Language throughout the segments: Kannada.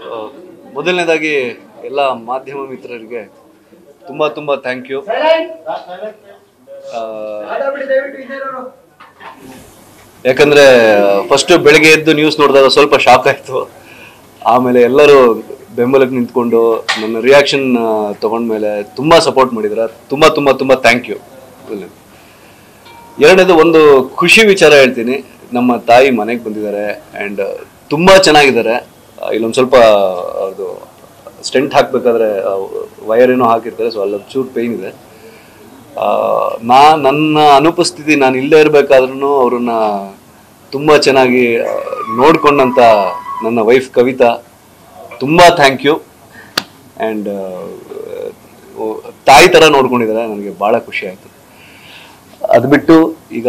ಮೊದಲನೇದಾಗಿ ಎಲ್ಲ ಮಾಧ್ಯಮ ಮಿತ್ರರಿಗೆ ತುಂಬ ತುಂಬ ಥ್ಯಾಂಕ್ ಯು ಯಾಕಂದ್ರೆ ಫಸ್ಟ್ ಬೆಳಗ್ಗೆ ಎದ್ದು ನ್ಯೂಸ್ ನೋಡಿದಾಗ ಸ್ವಲ್ಪ ಶಾಕ್ ಆಯ್ತು ಆಮೇಲೆ ಎಲ್ಲರೂ ಬೆಂಬಲಕ್ಕೆ ನಿಂತ್ಕೊಂಡು ನನ್ನ ರಿಯಾಕ್ಷನ್ ತಗೊಂಡ್ಮೇಲೆ ತುಂಬಾ ಸಪೋರ್ಟ್ ಮಾಡಿದ್ರ ತುಂಬಾ ತುಂಬಾ ತುಂಬಾ ಥ್ಯಾಂಕ್ ಯು ಎರಡನೇದು ಒಂದು ಖುಷಿ ವಿಚಾರ ಹೇಳ್ತೀನಿ ನಮ್ಮ ತಾಯಿ ಮನೆಗೆ ಬಂದಿದ್ದಾರೆ ಆ್ಯಂಡ್ ತುಂಬಾ ಚೆನ್ನಾಗಿದ್ದಾರೆ ಆ, ಇಲ್ಲೊಂದು ಸ್ವಲ್ಪ ಅದು ಸ್ಟೆಂಟ್ ಹಾಕ್ಬೇಕಾದ್ರೆ ವಯರ್ ಏನೋ ಹಾಕಿರ್ತಾರೆ ಸೊ ಅಲ್ಲೊಂದು ಚೂರು ಪೇಯ್ನ್ ಇದೆ ಆ, ನಾ ನನ್ನ ಅನುಪಸ್ಥಿತಿ ನಾನು ಇಲ್ಲೇ ಇರಬೇಕಾದ್ರೂ ಅವ್ರನ್ನ ತುಂಬ ಚೆನ್ನಾಗಿ ಆ, ನೋಡ್ಕೊಂಡಂತ ನನ್ನ ವೈಫ್ ಕವಿತಾ ತುಂಬ ಥ್ಯಾಂಕ್ ಯು ಆ್ಯಂಡ್ ತಾಯಿ ಥರ ನೋಡ್ಕೊಂಡಿದ್ದಾರೆ ನನಗೆ ಭಾಳ ಖುಷಿ ಆಯಿತು ಅದು ಬಿಟ್ಟು ಈಗ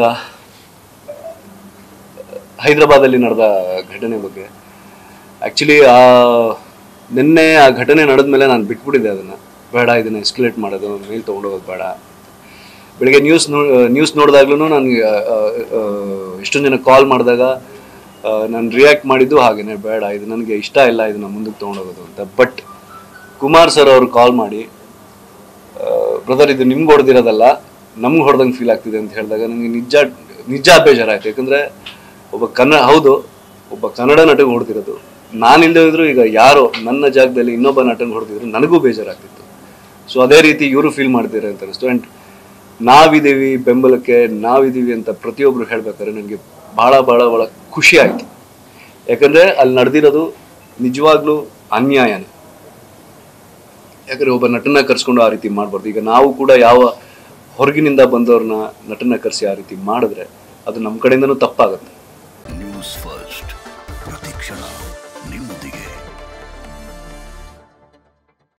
ಹೈದರಾಬಾದಲ್ಲಿ ನಡೆದ ಘಟನೆ ಬಗ್ಗೆ ಆ್ಯಕ್ಚುಲಿ ಆ ನಿನ್ನೆ ಆ ಘಟನೆ ನಡೆದ್ಮೇಲೆ ನಾನು ಬಿಟ್ಬಿಟ್ಟಿದ್ದೆ ಅದನ್ನು ಬೇಡ ಇದನ್ನು ಎಸ್ಕಲೇಟ್ ಮಾಡೋದು ಮೇಲ್ ತೊಗೊಂಡೋಗೋದು ಬೇಡ ಬೆಳಿಗ್ಗೆ ನ್ಯೂಸ್ ನೋ ನ್ಯೂಸ್ ನೋಡಿದಾಗ್ಲೂ ನನಗೆ ಎಷ್ಟೊಂದು ಜನ ಕಾಲ್ ಮಾಡಿದಾಗ ನಾನು ರಿಯಾಕ್ಟ್ ಮಾಡಿದ್ದು ಹಾಗೇನೆ ಬೇಡ ಇದು ನನಗೆ ಇಷ್ಟ ಇಲ್ಲ ಇದನ್ನ ಮುಂದಕ್ಕೆ ತೊಗೊಂಡೋಗೋದು ಅಂತ ಬಟ್ ಕುಮಾರ್ ಸರ್ ಅವರು ಕಾಲ್ ಮಾಡಿ ಬ್ರದರ್ ಇದು ನಿಮ್ಗೆ ಹೊಡೆದಿರೋದಲ್ಲ ನಮ್ಗೆ ಹೊಡೆದಂಗೆ ಫೀಲ್ ಆಗ್ತಿದೆ ಅಂತ ಹೇಳಿದಾಗ ನನಗೆ ನಿಜ ನಿಜ ಬೇಜಾರಾಯ್ತು ಯಾಕಂದ್ರೆ ಒಬ್ಬ ಕನ್ನಡ ಹೌದು ಒಬ್ಬ ಕನ್ನಡ ನಟಗೆ ಹೊಡೆದಿರೋದು ನಾನಿಲ್ಲದೆ ಇದ್ರು ಈಗ ಯಾರೋ ನನ್ನ ಜಾಗದಲ್ಲಿ ಇನ್ನೊಬ್ಬ ನಟನಿಗೆ ಹೊಡೆದಿದ್ರು ನನಗೂ ಬೇಜಾರಾಗ್ತಿತ್ತು ಸೊ ಅದೇ ರೀತಿ ಇವರು ಫೀಲ್ ಮಾಡ್ತಾರೆ ಅಂತ ಅನಿಸ್ತು ಆ್ಯಂಡ್ ನಾವಿದ್ದೀವಿ ಬೆಂಬಲಕ್ಕೆ ನಾವಿದ್ದೀವಿ ಅಂತ ಪ್ರತಿಯೊಬ್ಬರು ಹೇಳ್ಬೇಕಾದ್ರೆ ನನಗೆ ಭಾಳ ಭಾಳ ಭಾಳ ಖುಷಿ ಆಯಿತು ಯಾಕಂದರೆ ಅಲ್ಲಿ ನಡೆದಿರೋದು ನಿಜವಾಗ್ಲೂ ಅನ್ಯಾಯನೇ ಯಾಕಂದ್ರೆ ಒಬ್ಬ ನಟನ ಕರ್ಸ್ಕೊಂಡು ಆ ರೀತಿ ಮಾಡಬಾರ್ದು ಈಗ ನಾವು ಕೂಡ ಯಾವ ಹೊರಗಿನಿಂದ ಬಂದವ್ರನ್ನ ನಟನ ಕರೆಸಿ ಆ ರೀತಿ ಮಾಡಿದ್ರೆ ಅದು ನಮ್ಮ ಕಡೆಯಿಂದನೂ ತಪ್ಪಾಗುತ್ತೆ ನ್ಯೂಸ್ ಫಸ್ಟ್